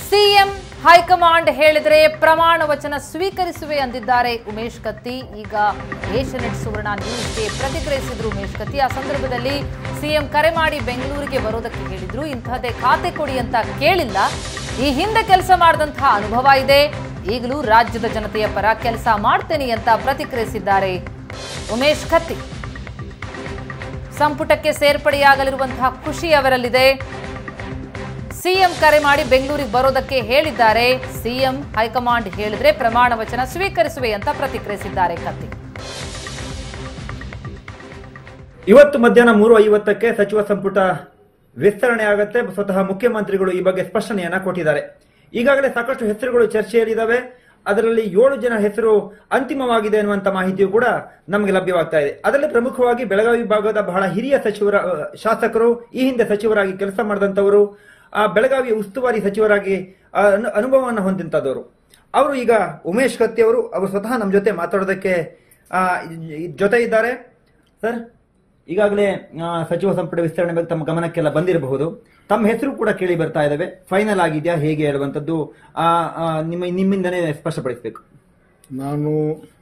CM high command ಹೇಳಿದರೆ ಪ್ರಮಾಣ ವಚನ ಸ್ವೀಕರಿಸುವೆ ಅಂದಿದ್ದಾರೆ ಉಮೇಶ್ ಕತ್ತಿ ಈಗ ಏಷ್ಯನೆಟ್ ಸುವರ್ಣ ನ್ಯೂಸ್ಗೆ ಪ್ರತಿಕ್ರಿಯಿಸಿದ್ರು ಉಮೇಶ್ ಕತ್ತಿ ಆ ಸಂದರ್ಭದಲ್ಲಿ ಸಿಎಂ ಕರೆ ಮಾಡಿ ಬೆಂಗಳೂರಿಗೆ ಬರೋದಕ್ಕೆ ಹೇಳಿದ್ರು ಇಂತಹದ್ದೇ ಖಾತೆ ಕೊಡಿ ಅಂತ ಕೇಳಿಲ್ಲ ಈ ಹಿಂದೆ ಕೆಲಸ ಮಾಡಿದಂತಹ ಅನುಭವ ಇದೆ ಈಗಲೂ ರಾಜ್ಯದ ಜನತೆಯ ಪರ ಕೆಲಸ ಮಾಡ್ತೇನೆ ಅಂತ ಪ್ರತಿಕ್ರಿಯಿಸಿದ್ದಾರೆ ಉಮೇಶ್ ಕತ್ತಿ ಸಂಪುಟಕ್ಕೆ ಸೇರ್ಪಡೆಯಾಗಲಿರುವಂತಹ ಖುಷಿ ಅವರಲ್ಲಿದೆ ಸಿಎಂ ಕರೆ ಮಾಡಿ ಬೆಂಗಳೂರಿಗೆ ಬರೋದಕ್ಕೆ ಹೇಳಿದ್ದಾರೆ ಸಿಎಂ ಹೈಕಮಾಂಡ್ ಹೇಳಿದ್ರೆ ಪ್ರಮಾಣ ವಚನ ಸ್ವೀಕರಿಸುವೆ ಅಂತ ಪ್ರತಿಕ್ರಿಯಿಸಿದ್ದಾರೆ ಕತ್ತಿ ಇವತ್ತು ಮಧ್ಯಾಹ್ನ ಮೂರು ಐವತ್ತಕ್ಕೆ ಸಚಿವ ಸಂಪುಟ ವಿಸ್ತರಣೆ ಆಗತ್ತೆ ಸ್ವತಃ ಮುಖ್ಯಮಂತ್ರಿಗಳು ಈ ಬಗ್ಗೆ ಸ್ಪಷ್ಟನೆಯನ್ನ ಕೊಟ್ಟಿದ್ದಾರೆ ಈಗಾಗಲೇ ಸಾಕಷ್ಟು ಹೆಸರುಗಳು ಚರ್ಚೆಯಲ್ಲಿದ್ದಾವೆ ಅದರಲ್ಲಿ ಏಳು ಜನ ಹೆಸರು ಅಂತಿಮವಾಗಿದೆ ಅನ್ನುವಂತ ಮಾಹಿತಿಯು ಕೂಡ ನಮಗೆ ಲಭ್ಯವಾಗ್ತಾ ಇದೆ ಅದರಲ್ಲಿ ಪ್ರಮುಖವಾಗಿ ಬೆಳಗಾವಿ ಭಾಗದ ಬಹಳ ಹಿರಿಯ ಸಚಿವರ ಅ, ಶಾಸಕರು ಈ ಹಿಂದೆ ಸಚಿವರಾಗಿ ಕೆಲಸ ಮಾಡಿದಂಥವರು ಆ ಬೆಳಗಾವಿಯ ಉಸ್ತುವಾರಿ ಸಚಿವರಾಗಿ ಆ, ಅನು- ಅನುಭವವನ್ನು ಹೊಂದಿದಂಥದ್ದವರು ಅವರು ಈಗ ಉಮೇಶ್ ಕತ್ತಿ ಅವರು ಅವರು ಸ್ವತಃ ನಮ್ಮ ಜೊತೆ ಮಾತಾಡೋದಕ್ಕೆ ಆ, ಇ- ಜೊತೆ ಇದ್ದಾರೆ ಸರ್ ಈಗಾಗಲೇ ಆ, ಸಚಿವ ಸಂಪುಟ ವಿಸ್ತರಣೆ ಬಗ್ಗೆ ತಮ್ಮ ಗಮನಕ್ಕೆಲ್ಲ ಬಂದಿರಬಹುದು ತಮ್ಮ ಹೆಸರು ಕೂಡ ಕೇಳಿ ಬರ್ತಾ ಇದಾವೆ ಫೈನಲ್ ಆಗಿದೆಯಾ ಹೇಗೆ ಹೇಳುವಂಥದ್ದು ಆ, ಆ, ನಿಮ್ಮ ನಿಮ್ಮಿಂದನೇ ಸ್ಪಷ್ಟಪಡಿಸಬೇಕು ನಾನು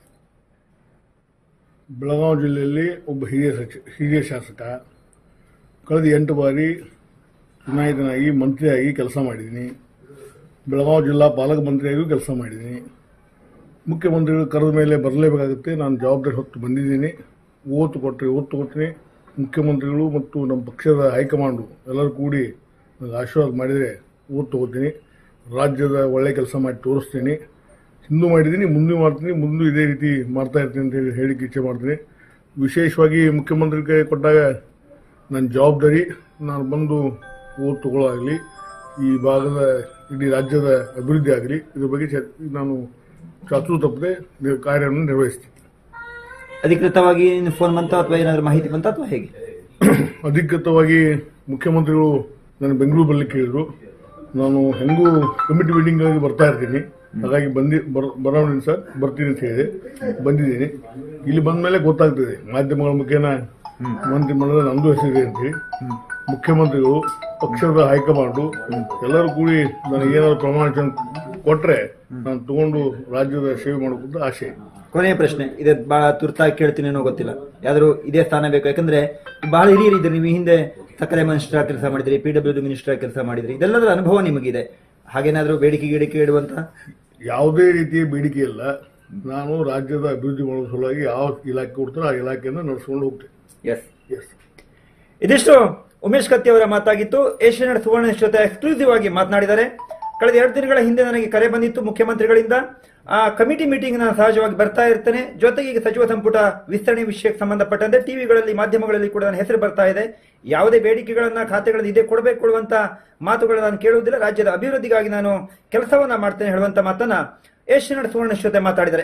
ಬೆಳಗಾವಿ ಜಿಲ್ಲೆಯಲ್ಲಿ ಒಬ್ಬ ಹಿರಿಯ ಸಚಿ ಹಿರಿಯ ಶಾಸಕ ಕಳೆದ ಎಂಟು ಬಾರಿ ಚುನಾಯಿತನಾಗಿ ಮಂತ್ರಿಯಾಗಿ ಕೆಲಸ ಮಾಡಿದ್ದೀನಿ ಬೆಳಗಾವಿ ಜಿಲ್ಲಾ ಪಾಲಕ ಮಂತ್ರಿಯಾಗಿಯೂ ಕೆಲಸ ಮಾಡಿದ್ದೀನಿ ಮುಖ್ಯಮಂತ್ರಿಗಳು ಕರೆದ ಮೇಲೆ ಬರಲೇಬೇಕಾಗುತ್ತೆ ನಾನು ಜವಾಬ್ದಾರಿ ಹೊತ್ತು ಬಂದಿದ್ದೀನಿ ಓತು ಕೊಟ್ಟರೆ ಓತು ಕೊಡ್ತೀನಿ ಮುಖ್ಯಮಂತ್ರಿಗಳು ಮತ್ತು ನಮ್ಮ ಪಕ್ಷದ ಹೈಕಮಾಂಡು ಎಲ್ಲರೂ ಕೂಡಿ ನನಗೆ ಆಶೀರ್ವಾದ ಮಾಡಿದರೆ ಓದು ತಗೋತೀನಿ ರಾಜ್ಯದ ಒಳ್ಳೆ ಕೆಲಸ ಮಾಡಿ ತೋರಿಸ್ತೀನಿ ಹಿಂದೂ ಮಾಡಿದ್ದೀನಿ ಮುಂದೆ ಮಾಡ್ತೀನಿ ಮುಂದೆ ಇದೇ ರೀತಿ ಮಾಡ್ತಾ ಇರ್ತೀನಿ ಅಂತ ಹೇಳಿ ಹೇಳಿಕ್ಕೆ ಇಚ್ಛೆ ಮಾಡ್ತೀನಿ ವಿಶೇಷವಾಗಿ ಮುಖ್ಯಮಂತ್ರಿ ಕೈ ಕೊಟ್ಟಾಗ ನನ್ನ ಜವಾಬ್ದಾರಿ ನಾನು ಬಂದು ಓದು ತಗೊಳ್ಳೋದಾಗಲಿ ಈ ಭಾಗದ ಇಡೀ ರಾಜ್ಯದ ಅಭಿವೃದ್ಧಿ ಆಗಲಿ ಇದ್ರ ಬಗ್ಗೆ ಚರ್- ನಾನು ಚಾಚು ತಪ್ಪದೆ ನಿ- ಕಾರ್ಯವನ್ನು ನಿರ್ವಹಿಸ್ತೀನಿ ಅಧಿಕೃತವಾಗಿ ಫೋನ್ ಬಂತ ಅಥವಾ ಏನಾದರೂ ಮಾಹಿತಿ ಬಂತ ಅಥವಾ ಹೇಗೆ ಅಧಿಕೃತವಾಗಿ ಮುಖ್ಯಮಂತ್ರಿಗಳು ನನ್ನ ಬೆಂಗಳೂರು ಬರ್ಲಿಕ್ಕೆ ಹೇಳಿದ್ರು ನಾನು ಹೆಂಗೂ ಕಮಿಟಿ ಮೀಟಿಂಗ್ ಆಗಿ ಬರ್ತಾ ಇರ್ತೀನಿ ಹಾಗಾಗಿ ಬಂದಿ ಬರ ಬರೋಣ ಸರ್ ಬರ್ತೀನಿ ಅಂತ ಹೇಳಿದೆ ಬಂದಿದ್ದೀನಿ ಇಲ್ಲಿ ಬಂದ ಮೇಲೆ ಗೊತ್ತಾಗ್ತದೆ ಮಾಧ್ಯಮಗಳ ಮುಖೇನ ಮಂತ್ರಿ ಮಂಡಲ ನಂದು ಹೆಸರಿದೆ ಅಂತೇಳಿ ಮುಖ್ಯಮಂತ್ರಿಗಳು ಪಕ್ಷದ ಹೈಕಮಾಂಡು ಎಲ್ಲರೂ ಕೂಡಿ ನನಗೆ ಏನಾದ್ರು ಪ್ರಮಾಣ ವಚನ ಕೊಟ್ರೆ ನಾನು ತಗೊಂಡು ರಾಜ್ಯದ ಸೇವೆ ಮಾಡಬೇಕು ಆಸೆ ಕೊನೆಯ ಪ್ರಶ್ನೆ ಇದೆ ಬಹಳ ತುರ್ತಾಗಿ ಕೇಳ್ತೀನಿ ಅನ್ನೋ ಗೊತ್ತಿಲ್ಲ ಯಾವ್ದಾದ್ರು ಇದೇ ಸ್ಥಾನ ಬೇಕು ಯಾಕಂದ್ರೆ ಬಹಳ ಹಿರಿಯರು ಇದ್ರಿ ನೀವು ಈ ಹಿಂದೆ ಸಕ್ಕರೆ ಮಿನಿಸ್ಟರ್ ಕೆಲಸ ಮಾಡಿದ್ರಿ ಪಿ ಡಬ್ಲ್ಯೂ ಡಿ ಮಿನಿಸ್ಟರ್ ಕೆಲಸ ಮಾಡಿದ್ರಿ ಇದೆಲ್ಲದರ ಅನುಭವ ನಿಮಗಿದೆ ಹಾಗೇನಾದ್ರೂ ಬೇಡಿಕೆ ಗಿಡಿಕೆ ಇಡುವಂತ ಯಾವುದೇ ರೀತಿಯ ಬೇಡಿಕೆ ಇಲ್ಲ ನಾನು ರಾಜ್ಯದ ಅಭಿವೃದ್ಧಿ ಮಾಡುವ ಸಲುವಾಗಿ ಯಾವ ಇಲಾಖೆ ಕೊಡ್ತಾರೋ ಆ ಇಲಾಖೆಯನ್ನು ನಡೆಸ್ಕೊಂಡು ಹೋಗ್ತೇನೆ ಎಸ್ ಎಸ್ ಇದಿಷ್ಟು ಉಮೇಶ್ ಕತ್ತಿ ಅವರ ಮಾತಾಗಿತ್ತು ಏಷ್ಯಾನೆಟ್ ಸುವರ್ಣ ನ್ಯೂಸ್ ಜೊತೆ ಎಕ್ಸ್ಕ್ಲೂಸಿವ್ ಆಗಿ ಮಾತನಾಡಿದ್ದಾರೆ ಕಳೆದ ಎರಡು ದಿನಗಳ ಹಿಂದೆ ನನಗೆ ಕರೆ ಬಂದಿತ್ತು ಮುಖ್ಯಮಂತ್ರಿಗಳಿಂದ ಆ ಕಮಿಟಿ ಮೀಟಿಂಗ್ ನಾನು ಸಹಜವಾಗಿ ಬರ್ತಾ ಇರ್ತೇನೆ ಜೊತೆಗೆ ಈಗ ಸಚಿವ ಸಂಪುಟ ವಿಸ್ತರಣೆ ವಿಷಯಕ್ಕೆ ಸಂಬಂಧಪಟ್ಟಂತೆ ಟಿವಿಗಳಲ್ಲಿ ಮಾಧ್ಯಮಗಳಲ್ಲಿ ಕೂಡ ನನ್ನ ಹೆಸರು ಬರ್ತಾ ಇದೆ ಯಾವುದೇ ಬೇಡಿಕೆಗಳನ್ನ ಖಾತೆಗಳನ್ನು ಇದೇ ಕೊಡಬೇಕು ಕೊಡುವಂತ ಮಾತುಗಳನ್ನ ನಾನು ಕೇಳುವುದಿಲ್ಲ ರಾಜ್ಯದ ಅಭಿವೃದ್ಧಿಗಾಗಿ ನಾನು ಕೆಲಸವನ್ನ ಮಾಡ್ತೇನೆ ಹೇಳುವಂತ ಮಾತನ್ನ ಏಷ್ಯಾನೆಟ್ ಸುವರ್ಣ ನ್ಯೂಸ್ ಜೊತೆ ಮಾತಾಡಿದ್ದಾರೆ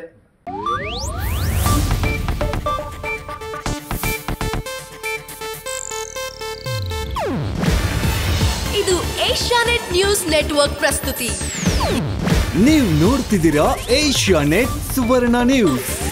ಇದು ಏಷ್ಯಾನೆಟ್ ನ್ಯೂಸ್ ನೆಟ್ವರ್ಕ್ ಪ್ರಸ್ತುತಿ ನೀವು ನೋಡ್ತಿದ್ದೀರಾ ಏಷ್ಯಾ ನೆಟ್ ಸುವರ್ಣ ನ್ಯೂಸ್